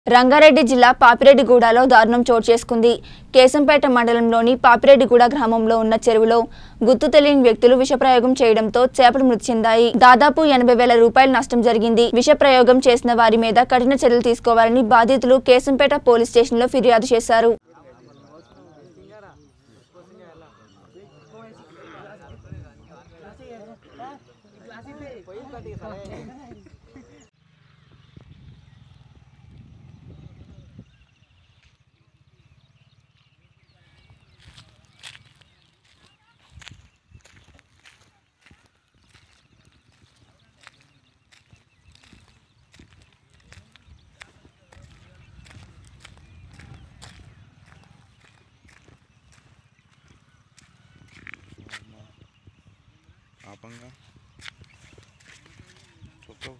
రంగారెడ్డి జిల్లా పాపిరెడ్డిగూడలో దారుణం చోటు చేసుకుంది కేశంపేట మండలంలోని పాపిరెడ్డిగూడ గ్రామంలో ఉన్న చెరువులో గుర్తు తెలియని వ్యక్తులు విషప్రయోగం చేయడంతో చేపలు మృతి చెందాయి దాదాపు ఎనభై వేల రూపాయల నష్టం జరిగింది విషప్రయోగం చేసిన వారి మీద కఠిన చర్యలు తీసుకోవాలని బాధితులు కేశంపేట పోలీస్ స్టేషన్లో ఫిర్యాదు చేశారు ఆపంగా చెప్పు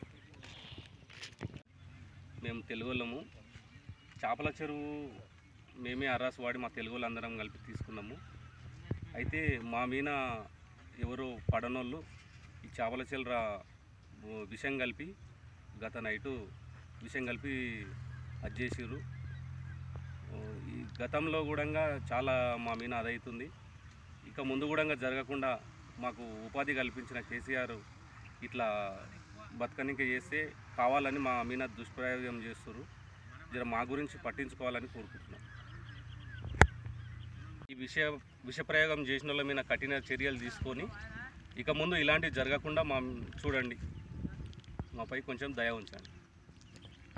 మేము తెలుగులము చేపల చెరువు మేమే అర్రాసు వాడి మా తెలుగులు అందరం కలిపి తీసుకున్నాము అయితే మా మీద ఎవరు పడనోళ్ళు ఈ చేపల చిల్లర విషం కలిపి గత నైటు విషం కలిపి అది చేసిర్రు ఓ, ఈ గతంలో కూడా చాలా మా మీద అదవుతుంది ఇక ముందు కూడా జరగకుండా మాకు ఉపాధి కల్పించిన కేసీఆర్ ఇట్లా బతకనిక చేస్తే కావాలని మా మీద దుష్ప్రయోగం చేస్తారు జర మా గురించి పట్టించుకోవాలని కోరుకుంటున్నాం ఈ విషయ విషప్రయోగం చేసిన వాళ్ళ మీద కఠిన చర్యలు తీసుకొని ఇక ముందు ఇలాంటివి జరగకుండా మా చూడండి మాపై కొంచెం దయ ఉంచండి